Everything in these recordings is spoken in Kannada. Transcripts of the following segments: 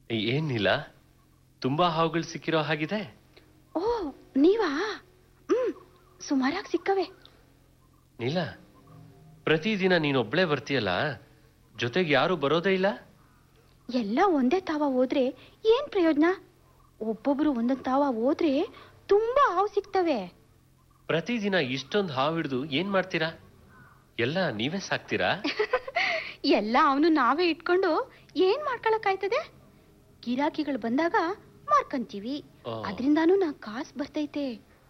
ಏನಿಲ್ಲ ತುಂಬಾ ಹಾವುಗಳು ಸಿಕ್ಕಿರೋ ಹಾಗಿದೆ ಓ ನೀವಾ ಹ್ಮ್ ಸುಮಾರಾಗಿ ಸಿಕ್ಕವೆ ನೀಲ ಪ್ರತಿದಿನ ನೀನೊಬ್ಳೇ ಬರ್ತೀಯಲ್ಲ ಜೊತೆಗೆ ಯಾರು ಬರೋದೇ ಇಲ್ಲ ಎಲ್ಲ ಒಂದೇ ತಾವ ಹೋದ್ರೆ ಏನ್ ಪ್ರಯೋಜನ ಒಬ್ಬೊಬ್ರು ಒಂದೊಂದ್ ತಾವ ಹೋದ್ರೆ ತುಂಬಾ ಹಾವು ಸಿಗ್ತವೆ ಪ್ರತಿದಿನ ಇಷ್ಟೊಂದು ಹಾವು ಹಿಡಿದು ಏನ್ ಮಾಡ್ತೀರಾ ಎಲ್ಲ ನೀವೇ ಸಾಕ್ತೀರಾ ಎಲ್ಲ ಅವನು ನಾವೇ ಇಟ್ಕೊಂಡು ಏನ್ ಮಾಡ್ಕೊಳಕ್ಕಾಯ್ತದೆ ಗಿರಾಕಿಗಳು ಬಂದಾಗ ಮಾರ್ಕಂತೀವಿ ಓ. ಅದ್ರಿಂದಾನು ನಾ ಕಾಸು ಬರ್ತೈತೆ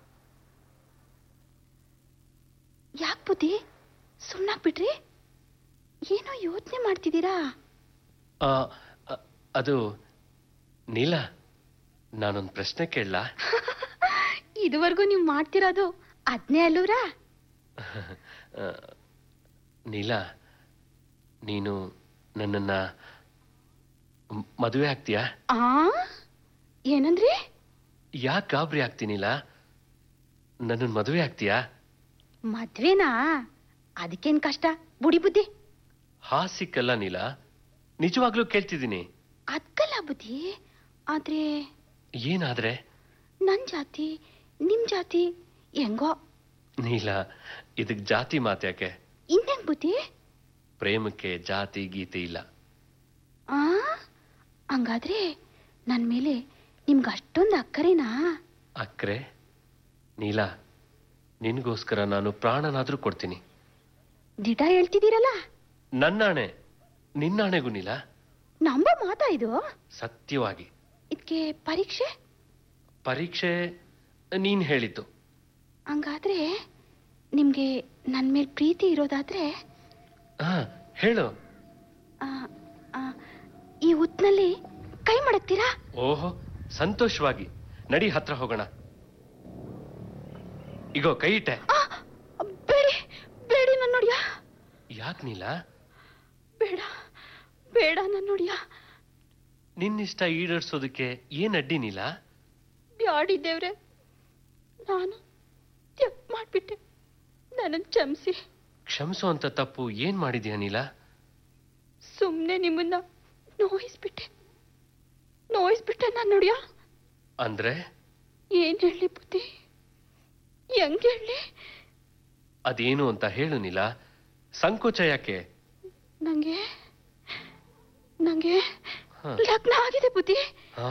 ಯಾಕ್ ಬುದ್ಧಿ ಸುಮ್ನಾಗ್ಬಿಟ್ರಿ ಏನೋ ಯೋಚನೆ ಮಾಡ್ತಿದ್ದೀರಾ ಆ, ಅ- ಅದು ನೀಲ ನಾನೊಂದು ಪ್ರಶ್ನೆ ಕೇಳಲಾ ಇದುವರೆಗೂ ನೀವು ಮಾಡ್ತಿರೋದು ಅದ್ನೇ ಅಲ್ಲೂರಾ ಆ, ನೀಲ ನೀನು ನನ್ನನ್ನ ಮ್- ಮದುವೆ ಆಗ್ತೀಯಾ ಆ ಏನಂದ್ರಿ ಯಾಕೆ ಗಾಬರಿ ಆಗ್ತೀನಿಲ್ಲ ನನ್ನನ್ನು ಮದುವೆ ಆಗ್ತೀಯಾ ಮದ್ವೆನಾ ಅದಕ್ಕೇನ್ ಕಷ್ಟ ಬುಡಿ ಬುದ್ಧಿ ಹಾಸಿಕ್ಕಲ್ಲ ನೀಲ ನಿಜವಾಗ್ಲೂ ಕೇಳ್ತಿದ್ದೀನಿ ಅದ್ಕಲ್ಲ ಬುದ್ಧಿ ಆದ್ರೆ ಏನಾದ್ರೆ ನನ್ ಜಾತಿ ನಿಮ್ ಜಾತಿ ಹೆಂಗೋ ನೀಲ ಇದಕ್ ಜಾತಿ ಮಾತ್ಯಾಕೆ ಇನ್ನೇನ್ ಬುದ್ಧಿ ಪ್ರೇಮಕ್ಕೆ ಜಾತಿ ಗೀತೆ ಇಲ್ಲ ಆ ಹಂಗಾದ್ರೆ ನನ್ ಮೇಲೆ ನಿಮ್ಗೆ ಅಷ್ಟೊಂದು ಅಕ್ಕರೇನಾ ಅಕ್ರೆ ನೀಲ ನಿನ್ಗೋಸ್ಕರ ನಾನು ಪ್ರಾಣನಾದ್ರೂ ಕೊಡ್ತೀನಿ ದಿಟ ಹೇಳ್ತಿದ್ದೀರಲ್ಲ ನನ್ನಾಣೆ ನಿನ್ನಾಣೆಗೂ ನೀಲ ನಂಬ ಮಾತಾ ಇದು ಸತ್ಯವಾಗಿ ಇದಕ್ಕೆ ಪರೀಕ್ಷೆ ಪರೀಕ್ಷೆ ನೀನ್ ಹೇಳಿದ್ದು ಹಂಗಾದ್ರೆ ನಿಮ್ಗೆ ನನ್ ಮೇಲೆ ಪ್ರೀತಿ ಇರೋದಾದ್ರೆ ಹಾ ಹೇಳು ಆ, ಆ, ಈ ಹೊತ್ನಲ್ಲಿ ಕೈ ಮಡಗ್ತೀರಾ ಓಹೋ ಸಂತೋಷವಾಗಿ ನಡಿ ಹತ್ರ ಹೋಗೋಣ ಇಗೋ ಕೈ ಇಟ್ಟೆ ಆ, ಬೇಡಿ ಬೇಡಿ ನನ್ನ ನೋಡಿಯ ಯಾಕ್ ನೀಲ ಬೇಡ ಬೇಡ ನನ್ನ ನೋಡಿಯ ನಿನ್ನಿಷ್ಟ ಈಡೇರ್ಸೋದಕ್ಕೆ ಏನ್ ಅಡ್ಡಿ ನೀಲ ಬ್ಯಾಡಿ ದೇವ್ರೆ ನಾನು ತಪ್ಪು ಮಾಡ್ಬಿಟ್ಟೆ ನನ್ನನ್ನು ಕ್ಷಮಿಸಿ ಕ್ಷಮಿಸೋ ಅಂತ ತಪ್ಪು ಏನ್ ಮಾಡಿದ್ಯಾ ನೀಲ ಸುಮ್ಮನೆ ನಿಮ್ಮನ್ನ ನೋಯಿಸ್ಬಿಟ್ಟೆ ನೋಯಿಸ್ಬಿಟ್ಟೆ ನಾನು ನೋಡಿಯ ಅಂದ್ರೆ ಏನ್ ಹೇಳಿ ಬುದ್ಧಿ ಹೆಂಗ್ ಹೇಳಿ ಅದೇನು ಅಂತ ಹೇಳು ನೀಲ ಸಂಕೋಚ ಯಾಕೆ ನಂಗೆ ನಂಗೆ ಹ. ಲಗ್ನ ಆಗಿದೆ ಬುದ್ಧಿ ಹಾ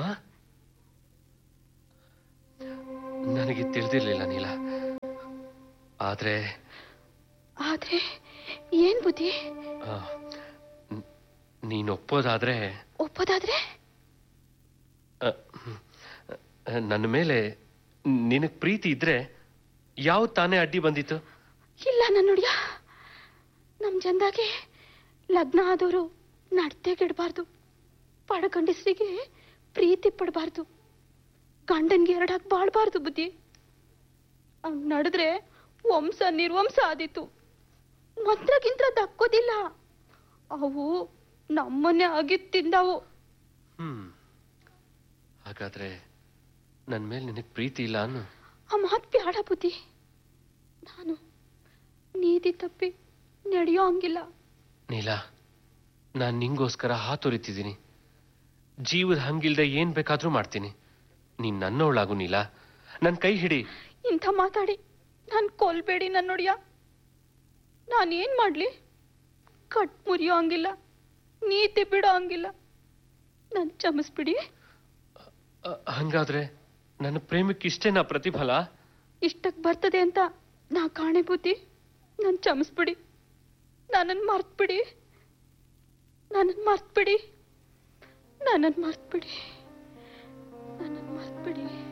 ನನಗೆ ತಿಳಿದಿರ್ಲಿಲ್ಲ ನೀಲ ಆದ್ರೆ ಆದ್ರೆ ಏನ್ ಬುದ್ಧಿ ಆ, ನ್- ನೀನ್ ಒಪ್ಪೋದಾದ್ರೆ ಒಪ್ಪೋದಾದ್ರೆ ಆ, ಹ್ಮ್, ಆ, ನನ್ನ ಮೇಲೆ ನಿನಗ್ ಪ್ರೀತಿ ಇದ್ರೆ ಯಾವ ತಾನೇ ಅಡ್ಡಿ ಬಂದಿತ್ತು ಇಲ್ಲ ನನ್ನ ನೋಡಿಯ ನಮ್ ಜನದಾಗೆ ಲಗ್ನ ಆದವರು ನಡ್ತೆಗಿಡಬಾರ್ದು ಪಡಗಂಡಸರಿಗೆ ಪ್ರೀತಿ ಪಡಬಾರ್ದು ಗಂಡನ್ಗೆ ಎರಡಾಗಿ ಬಾಳ್ಬಾರ್ದು ಬುದ್ಧಿ ಹಂಗ್ ನಡೆದ್ರೆ ವಂಶ ನಿರ್ವಂಶ ಆದೀತು ಮಂತ್ರಗಿಂತ್ರ ದಕ್ಕೋದಿಲ್ಲ ಅವು ನಮ್ಮನ್ನೇ ಆಗಿ ತಿಂದವು ಹ್ಮ್ ಹಾಗಾದ್ರೆ ನನ್ ಮೇಲೆ ನಿನಗ್ ಪ್ರೀತಿ ಇಲ್ಲ ಅನ್ನು ಆ ಮಾತು ಬ್ಯಾಡ ಬುದ್ಧಿ ನಾನು ನೀತಿ ತಪ್ಪಿ ನಡೆಯೋ ಹಂಗಿಲ್ಲ ನೀಲ ನಾನ್ ನಿಂಗೋಸ್ಕರ ಹಾತೊರಿತಿದ್ದೀನಿ ಜೀವದ ಹಂಗಿಲ್ದೆ ಏನ್ ಬೇಕಾದ್ರೂ ಮಾಡ್ತೀನಿ ನೀನ್ ನನ್ನವಳಾಗು ನೀಲ ನನ್ ಕೈ ಹಿಡಿ ಇಂಥ ಮಾತಾಡಿ ನಾನು ಕೊಲ್ಬೇಡಿ ನನ್ನ ನೋಡಿಯ ನಾನೇನ್ ಮಾಡ್ಲಿ ಕಟ್ ಮುರಿಯೋ ಹಂಗಿಲ್ಲ ನೀತಿ ಬಿಡೋ ಹಂಗಿಲ್ಲ ನನ್ ಕ್ಷಮಿಸ್ಬಿಡಿ ಅ, ಹಂಗಾದ್ರೆ ನನ್ನ ಪ್ರೇಮಕ್ಕೆ ಇಷ್ಟೇನಾ ಪ್ರತಿಫಲ ಇಷ್ಟಕ್ ಬರ್ತದೆ ಅಂತ ನಾ ಕಾಣೆ ಬುದ್ಧಿ ನನ್ ಕ್ಷಮಿಸ್ಬಿಡಿ ನನ್ನನ್ ಮರ್ತ್ಬಿಡಿ ನನ್ನನ್ ಮರ್ತ್ಬಿಡಿ ನನ್ನನ್ ಮರ್ತ್ಬಿಡಿ ನನ್ನನ್ ಮರ್ತ್ಬಿಡಿ